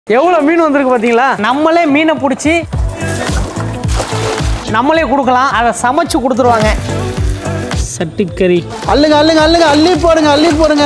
எவ்வளோ மீன் வந்திருக்கு பார்த்தீங்களா நம்மளே மீனை பிடிச்சி நம்மளே கொடுக்கலாம் அதை சமைச்சு கொடுத்துருவாங்க சட்டிக்கறி அள்ளுங்க அள்ளுங்க அள்ளுங்க அள்ளி போடுங்க அள்ளி போடுங்க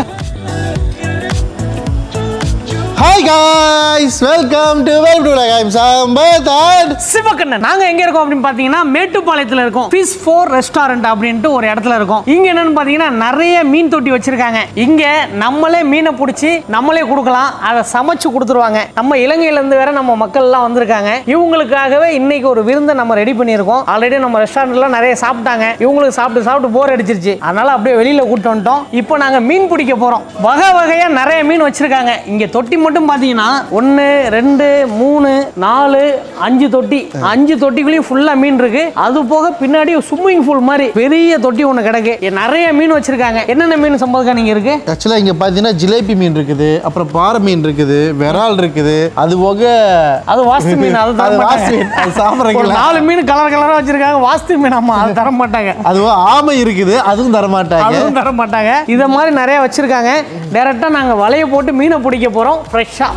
ஹாய் காய்ஸ் வெல்கம் டு வெல் டு லைம் சம்பத் அண்ட் சிவக்கண்ணன் நாங்க எங்க இருக்கோம் அப்படின்னு பாத்தீங்கன்னா மேட்டுப்பாளையத்துல இருக்கோம் ஃபிஷ் ஃபோர் ரெஸ்டாரண்ட் அப்படின்ட்டு ஒரு இடத்துல இருக்கோம் இங்க என்னன்னு பாத்தீங்கன்னா நிறைய மீன் தொட்டி வச்சிருக்காங்க இங்க நம்மளே மீனை பிடிச்சி நம்மளே கொடுக்கலாம் அதை சமைச்சு கொடுத்துருவாங்க நம்ம இலங்கையில இருந்து வேற நம்ம மக்கள் எல்லாம் வந்திருக்காங்க இவங்களுக்காகவே இன்னைக்கு ஒரு விருந்தை நம்ம ரெடி பண்ணியிருக்கோம் ஆல்ரெடி நம்ம ரெஸ்டாரண்ட்ல நிறைய சாப்பிட்டாங்க இவங்களுக்கு சாப்பிட்டு சாப்பிட்டு போர் அடிச்சிருச்சு அதனால அப்படியே வெளியில கூட்டு வந்துட்டோம் இப்போ நாங்க மீன் பிடிக்க போறோம் வகை வகையா நிறைய மீன் வச்சிருக்காங்க இங்க தொட்டி மட்டும் பாத்தீங்கன்னா ஒன்னு ரெண்டு மூணு நாலு அஞ்சு தொட்டி அஞ்சு தொட்டிக்குள்ளேயும் ஃபுல்லா மீன் இருக்கு அது போக பின்னாடி ஸ்விம்மிங் பூல் மாதிரி பெரிய தொட்டி ஒன்று கிடக்கு இங்க நிறைய மீன் வச்சிருக்காங்க என்னென்ன மீன் சம்பவக்கா நீங்க இருக்கு ஆக்சுவலாக இங்கே பார்த்தீங்கன்னா ஜிலேபி மீன் இருக்குது அப்புறம் பாறை மீன் இருக்குது விரால் இருக்குது அது போக அது வாஸ்து மீன் அது தர அது மாட்டாங்க. வாஸ்து மீன், அது ஒரு சாப்பிட்றீங்களா நாலு மீன் கலர் கலரா வச்சிருக்காங்க வாஸ்து மீன் அம்மா அது தர மாட்டாங்க அதுவும் ஆமை இருக்குது அதுவும் தர மாட்டாங்க அதுவும் தர மாட்டாங்க இதை மாதிரி நிறைய வச்சிருக்காங்க டைரக்டா நாங்க வலையை போட்டு மீனை பிடிக்க போறோம் ஃப்ரெஷ்ஷா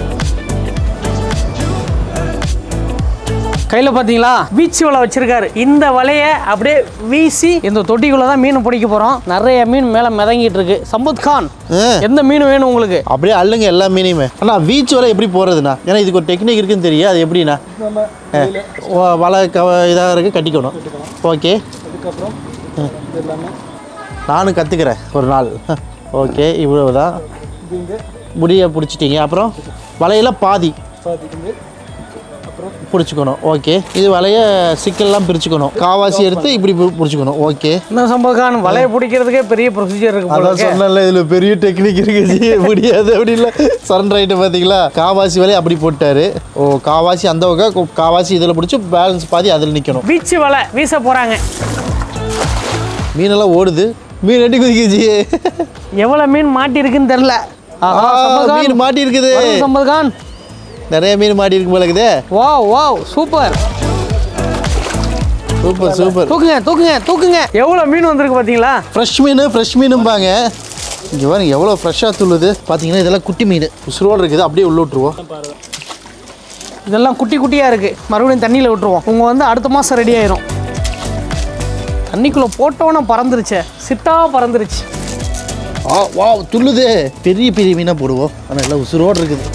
கையில் பார்த்தீங்களா பீச் வலை வச்சிருக்காரு இந்த வலையை அப்படியே வீசி இந்த தொட்டிக்குள்ள தான் மீன் பிடிக்க போறோம் நிறைய மீன் மேலே மிதங்கிட்டு இருக்கு சம்பத் கான் ஆ. எந்த மீன் வேணும் உங்களுக்கு அப்படியே அள்ளுங்க எல்லா மீனையுமே அண்ணா பீச் வலை எப்படி போகிறதுண்ணா ஏன்னா இதுக்கு ஒரு டெக்னிக் இருக்குன்னு தெரியும் அது எப்படிண்ணா ஆ. ஓ, வலை கவ இதாக இருக்குது கட்டிக்கணும் ஓகே நானும் கற்றுக்கிறேன் ஒரு நாள் ஓகே இவ்வளவு தான் முடிய பிடிச்சிட்டிங்க அப்புறம் வலையில பாதி பிடிச்சிக்கணும் ஓகே இது வலைய சிக்கல்லாம் பிரிச்சுக்கணும் காவாசி எடுத்து இப்படி பி- பிடிச்சிக்கணும் ஓகே இந்த சம்பத் கான் வலையை பிடிக்கிறதுக்கே பெரிய ப்ரொசீஜர் இருக்கு போல அதான் இருக்கு. சொன்னல இதுல பெரிய டெக்னிக் இருக்கு ஜி. முடியாது அப்படி இல்ல சரண்டர் ஆயிட்டு பாத்தீங்களா காவாசி வலையை அப்படி போட்டாரு ஓ காவாசி அந்த வகை கு- காவாசி இதுல பிடிச்சி பேலன்ஸ் பாதி அதுல நிக்கணும் பீச் வலை வீச போறாங்க மீனெல்லாம் ஓடுது மீன் எட்டி குதிக்குது எவ்வளவு மீன் மாட்டி இருக்குன்னு தெரியல ஆஹா, சம்பத் கான். மீன் மாட்டி இருக்குது வருது சம்பத் கான் நிறைய மீன் மாட்டி இருக்கு போல இருக்குதே wow wow super super super தூக்குங்க தூக்குங்க தூக்குங்க எவ்வளவு மீன் வந்திருக்கு பாத்தீங்களா ஃப்ரெஷ் மீன் ஃப்ரெஷ் மீனும்பாங்க இங்கே பாருங்க எவ்வளோ ஃப்ரெஷ்ஷாக துள்ளுது பார்த்தீங்கன்னா இதெல்லாம் குட்டி மீன் உசுரோடு இருக்குது அப்படியே உள்ள விட்ருவோம் இதெல்லாம் குட்டி குட்டியா இருக்கு மறுபடியும் தண்ணியில விட்டுருவோம் உங்க வந்து அடுத்த மாசம் ரெடி ஆயிரும் தண்ணிக்குள்ள போட்டோன்னே பறந்துருச்சே சிட்டா பறந்துருச்சு ஆ வா துள்ளுது பெரிய பெரிய மீனாக போடுவோம் ஆனால் எல்லாம் உசுரோடு இருக்குது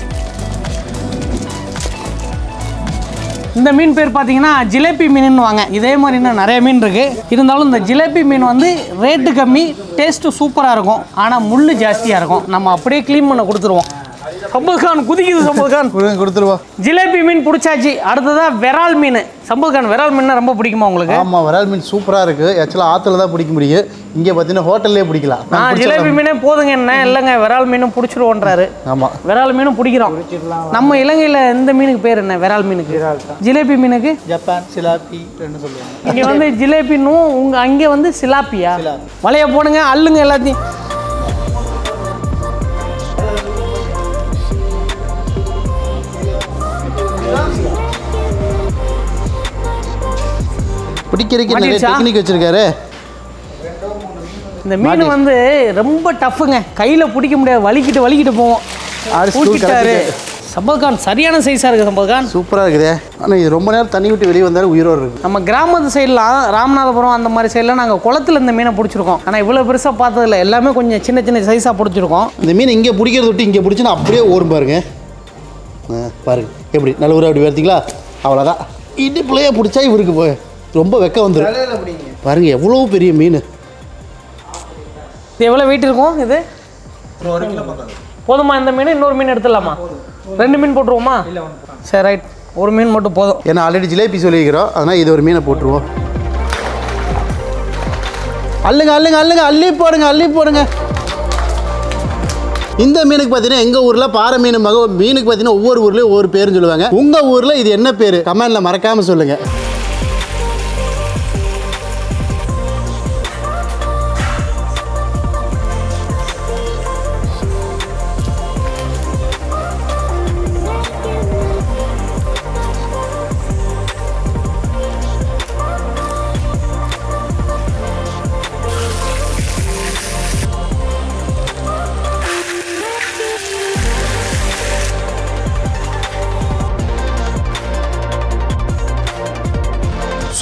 இந்த மீன் பேர் பார்த்தீங்கன்னா ஜிலேபி மீன் வாங்க இதே மாதிரி இன்னும் நிறைய மீன் இருக்கு இருந்தாலும் இந்த ஜிலேபி மீன் வந்து ரேட்டு கம்மி டேஸ்ட்டு சூப்பராக இருக்கும் ஆனால் முள் ஜாஸ்தியாக இருக்கும் நம்ம அப்படியே க்ளீன் பண்ண கொடுத்துருவோம் சம்பத் கான் குதிக்குது சம்பத் கான் கொடுங்க கொடுத்துருவோம் ஜிலேபி மீன் பிடிச்சாச்சு அடுத்ததா விரால் மீன் சம்பத் கான் விரால் மீன் ரொம்ப பிடிக்குமா உங்களுக்கு ஆமாம் விரால் மீன் சூப்பராக இருக்குது ஆக்சுவலாக ஆற்றுல தான் பிடிக்க முடியும் இங்கே பார்த்தீங்கன்னா ஹோட்டல்லே பிடிக்கலாம் ஆ ஜிலேபி மீனே போதுங்க என்ன இல்லைங்க விரால் மீனும் பிடிச்சிருவோன்றாரு ஆமாம் விரால் மீனும் பிடிக்கிறோம் நம்ம இலங்கையில் இந்த மீனுக்கு பேர் என்ன விரால் மீனுக்கு ஜிலேபி மீனுக்கு ஜப்பான் சிலாப்பி ரெண்டு சொல்லுவாங்க இங்க வந்து ஜிலேபின்னும் உங்க அங்கே வந்து சிலாப்பியா வலைய போடுங்க அள்ளுங்க எல்லாத்தையும் பிடிக்கிறதுக்கு நிறைய மாட்டிடுச்சா? டெக்னிக் வச்சிருக்காரு இந்த மீன் வந்து ரொம்ப டஃப்புங்க கையில பிடிக்க முடியாது வலிக்கிட்டு வலிக்கிட்டு போவோம் ஆறு ஸ்கூல் தூக்கிட்டாரு சம்பத்கான் சரியான சைஸா இருக்கு சம்பத்கான் சூப்பராக இருக்குதே ஆனால் இது ரொம்ப நேரம் தண்ணி விட்டு வெளியே வந்தாலும் உயிரோடு இருக்கு நம்ம கிராமத்து சைட்லாம் ராமநாதபுரம் அந்த மாதிரி சைட்லாம் நாங்கள் குளத்துல இந்த மீனை பிடிச்சிருக்கோம் ஆனால் இவ்வளோ பெருசாக பார்த்ததில்ல எல்லாமே கொஞ்சம் சின்ன சின்ன சைஸாக பிடிச்சிருக்கோம் இந்த மீன் இங்கே பிடிக்கிறத விட்டு இங்கே பிடிச்சுன்னா அப்படியே ஓடும் பாருங்க ஆ, பாருங்க எப்படி நல்ல ஊரா அப்படி பார்த்தீங்களா அவ்வளோதான் இடுப்புலையே பிடிச்சா இவருக்கு போய் ரொம்ப வெக்க வந்துடும் பாருங்க எவ்வளோ பெரிய மீன் இது எவ்வளோ வெயிட் இருக்கும் இது போதுமா இந்த மீன் இன்னொரு மீன் எடுத்துடலாமா ரெண்டு மீன் போட்டுருவோமா சரி ரைட் ஒரு மீன் மட்டும் போதும் ஏன்னா ஆல்ரெடி ஜிலேபி சொல்லிக்கிறோம் அதனால் இது ஒரு மீனை போட்டுருவோம் அள்ளுங்க அள்ளுங்க அள்ளுங்க அள்ளி போடுங்க அள்ளி போடுங்க இந்த மீனுக்கு பார்த்தீங்கன்னா எங்கள் ஊரில் பாறை மீன் மக மீனுக்கு பார்த்தீங்கன்னா ஒவ்வொரு ஊர்லேயும் ஒவ்வொரு பேருன்னு சொல்லுவாங்க உங்கள் ஊரில் இது என்ன பேர் கமெண்டில் மறக்காமல் சொல்லுங்கள்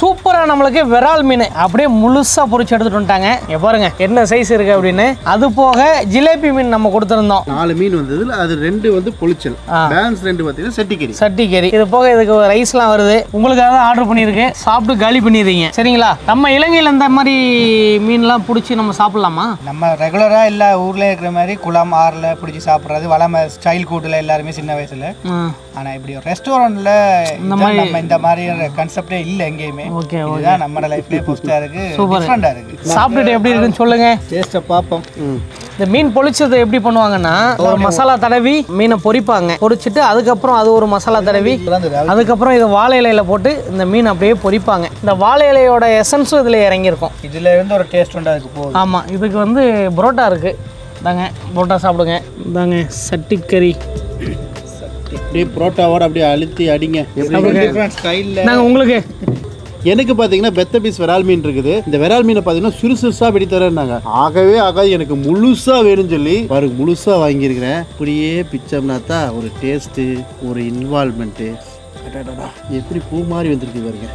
சூப்பரா நம்மளுக்கு விரால் மீன் அப்படியே முழுசா பொரிச்சு எடுத்துட்டு வந்துட்டாங்க இங்க பாருங்க என்ன சைஸ் இருக்கு அப்படின்னு அது போக ஜிலேபி மீன் நம்ம கொடுத்துருந்தோம் நாலு மீன் வந்ததுல அது ரெண்டு வந்து பொளிச்சல் ஆ. பேலன்ஸ் ரெண்டு பார்த்தீங்கன்னா செட்டிக்கறி சட்டி கறி இது போக இதுக்கு ரைஸ்லாம் வருது உங்களுக்காக தான் ஆர்டர் பண்ணியிருக்கு சாப்பிட்டு காலி பண்ணிடுறீங்க சரிங்களா நம்ம இலங்கையில் இந்த மாதிரி மீன்லாம் பிடிச்சி நம்ம சாப்பிடலாமா நம்ம ரெகுலராக எல்லா ஊர்ல இருக்கிற மாதிரி குளம் ஆறில் பிடிச்சி சாப்பிட்றது வளமை ஸ்டைல் கூட்டில் எல்லாருமே சின்ன வயசுல ம் ஆனால் இப்படி ஒரு ரெஸ்டாரண்ட்ல நம்ம இந்த மாதிரி கான்செப்டே இல்லை எங்கேயுமே ஓகே இதுதான் நம்ம லைஃப்லேயே ஃபர்ஸ்ட்டாக இருக்கு Super. டிஃப்ரெண்டாக இருக்கு சாப்பிட்டுட்டு எப்படி இருக்குன்னு சொல்லுங்க டேஸ்ட்டை பார்ப்போம் இந்த மீன் பொரிச்சதை எப்படி பண்ணுவாங்கன்னா ஒரு மசாலா தடவி மீனை பொரிப்பாங்க பொரிச்சிட்டு அதுக்கப்புறம் அது ஒரு மசாலா தடவி அதுக்கப்புறம் இது வாழை இலையில போட்டு இந்த மீன் அப்படியே பொரிப்பாங்க இந்த வாழை இலையோட எசன்ஸும் இதில் இறங்கியிருக்கும் இதுல இருந்து ஒரு டேஸ்ட் உண்டு அதுக்கு போகுது ஆமாம் இதுக்கு வந்து புரோட்டா இருக்குது இந்தாங்க புரோட்டா சாப்பிடுங்க இந்தாங்க சட்டிக்கறி அப்படியே புரோட்டாவோட அப்படியே அழுத்தி அடிங்க எப்படி டிஃப்ரெண்ட் ஸ்டைலில் நாங்கள் உங்களுக்கு எனக்கு பார்த்தீங்கன்னா பெத்த பீஸ் விரால் மீன் இருக்குது இந்த விரால் மீனை பார்த்தீங்கன்னா சிறு சிறுசா வெடி தரேன்னாங்க ஆகவே ஆகாது எனக்கு முழுசா வேணும்னு சொல்லி பாருங்க முழுசா வாங்கியிருக்கிறேன் இப்படியே பிச்சோம்னா தான் ஒரு டேஸ்ட்டு ஒரு இன்வால்மெண்ட்டு எப்படி பூ மாதிரி வந்திருக்கு பாருங்க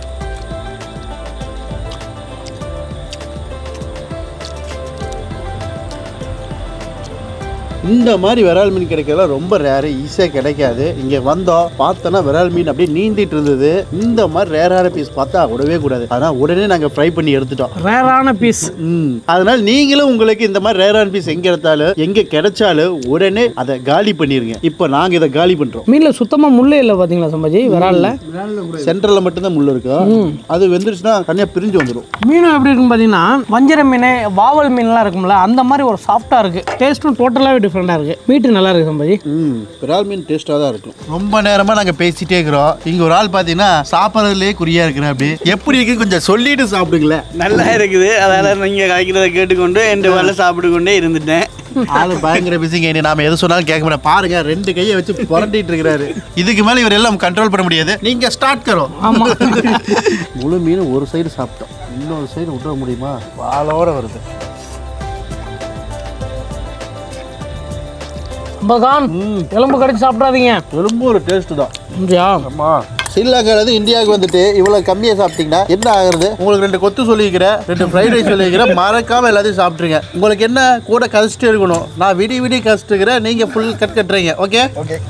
இந்த மாதிரி விரால் மீன் கிடைக்கிறதுலாம் ரொம்ப ரேரு ஈஸியாக கிடைக்காது இங்கே வந்தோம் பார்த்தோன்னா விரால் மீன் அப்படியே நீந்திட்டு இருந்தது இந்த மாதிரி ரேரான பீஸ் பார்த்தா விடவே கூடாது அதனால் உடனே நாங்கள் ஃப்ரை பண்ணி எடுத்துட்டோம் ரேரான பீஸ் ம் அதனால நீங்களும் உங்களுக்கு இந்த மாதிரி ரேரான பீஸ் எங்கே எடுத்தாலும் எங்கே கிடைச்சாலும் உடனே அதை காலி பண்ணிருங்க இப்போ நாங்கள் இதை காலி பண்ணுறோம் மீனில் சுத்தமாக முள்ளே இல்லை பார்த்தீங்களா சம்பாஜி விராலில் சென்ட்ரலில் மட்டும்தான் முள் இருக்கும் அது வெந்துருச்சுன்னா தனியாக பிரிஞ்சு வந்துடும் மீனும் எப்படி இருக்குன்னு பார்த்தீங்கன்னா வஞ்சர மீன் வாவல் மீன்லாம் இருக்கும்ல அந்த மாதிரி ஒரு சாஃப்டாக இருக்குது டேஸ்ட்டும் டோட்டலாகவே டிஃப்ரெண்ட்டாக இருக்குது மீட்டு நல்லா இருக்குது சம்பாஜி ம் விரால் மீன் டேஸ்ட்டாக தான் இருக்கும் ரொம்ப நேரமாக நாங்கள் பேசிட்டே இருக்கிறோம் இங்கே ஒரு ஆள் பார்த்தீங்கன்னா சாப்பிட்றதுலேயே குறியா இருக்கிறேன் அப்படி எப்படி இருக்கு கொஞ்சம் சொல்லிட்டு சாப்பிடுங்களேன் நல்லா இருக்குது அதனால நீங்க காய்க்கிறத கேட்டுக்கொண்டு ரெண்டு வேலை சாப்பிட்டு கொண்டே இருந்துட்டேன் ஆளு பயங்கர பிஸிங்க இனி நாம எது சொன்னாலும் கேட்க மாட்டேன் பாருங்க ரெண்டு கையை வச்சு புரண்டிட்டு இருக்கிறாரு இதுக்கு மேல இவர் எல்லாம் கண்ட்ரோல் பண்ண முடியாது நீங்க ஸ்டார்ட் கரோம் ஆமா முழு மீன் ஒரு சைடு சாப்பிட்டோம் இன்னொரு சைடு விட்டுற முடியுமா வாழோட வருது பகான் எலும்பு கடிச்சு சாப்பிடாதீங்க ரொம்ப ஒரு டேஸ்ட் தான் இந்தியா ஆமா ஸ்ரீலங்காலேருந்து இந்தியாவுக்கு வந்துட்டு இவ்வளோ கம்மியாக சாப்பிட்டீங்கன்னா என்ன ஆகுறது உங்களுக்கு ரெண்டு கொத்து சொல்லிக்கிறேன் ரெண்டு ஃப்ரைட் ரைஸ் சொல்லிக்கிறேன் மறக்காம எல்லாத்தையும் சாப்பிட்ருங்க உங்களுக்கு என்ன கூட கழிச்சிட்டே இருக்கணும் நான் விடி விடி கழிச்சிட்டுக்கிறேன் நீங்கள் ஃபுல் கட் கட்டுறீங்க ஓகே ஓகே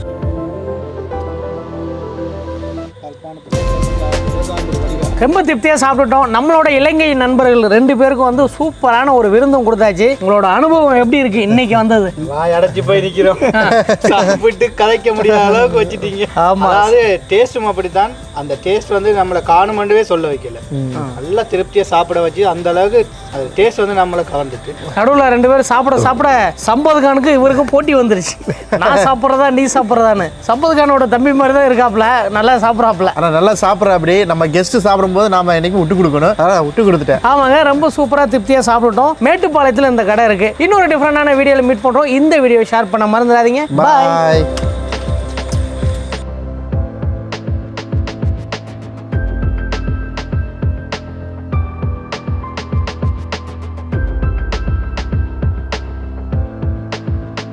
ரொம்ப திருப்தியாக சாப்பிட்டுட்டோம் நம்மளோட இலங்கை நண்பர்கள் ரெண்டு பேருக்கும் வந்து சூப்பரான ஒரு விருந்தும் கொடுத்தாச்சு உங்களோட அனுபவம் எப்படி இருக்கு இன்னைக்கு வந்தது வாய் அடைச்சு போய் நிக்கிறோம் சாப்பிட்டு கதைக்க முடியாத அளவுக்கு வச்சுட்டீங்க ஆமா. அதாவது டேஸ்டும் அப்படித்தான் அந்த டேஸ்ட் வந்து நம்மளை காணுமென்றவே சொல்ல வைக்கல நல்லா திருப்தியா சாப்பிட வச்சு அந்த அளவுக்கு அது டேஸ்ட் வந்து நம்மளை கவர்ந்துட்டு நடுவில் ரெண்டு பேரும் சாப்பிட சாப்பிட சம்பத் கானுக்கு இவருக்கும் போட்டி வந்துருச்சு நான் சாப்பிட்றதா நீ சாப்பிட்றதான்னு சம்பத் கானோட தம்பி மாதிரி தான் இருக்காப்ல நல்லா சாப்பிட்றாப்ல ஆனால் நல்லா சாப்பிட்ற அப்படி நம்ம கெஸ்ட் சாப்பிடும்போது நாம என்னைக்கும் விட்டு கொடுக்கணும் அதான் விட்டு கொடுத்துட்டேன் ஆமாங்க ரொம்ப சூப்பராக திருப்தியாக சாப்பிட்டுட்டோம் மேட்டுப்பாளையத்தில் இந்த கடை இருக்கு இன்னொரு டிஃப்ரெண்டான வீடியோவில் மீட் பண்ணுறோம் இந்த வீடியோ ஷேர் பண்ண மறந்துடாதீங்க பாய் பாய்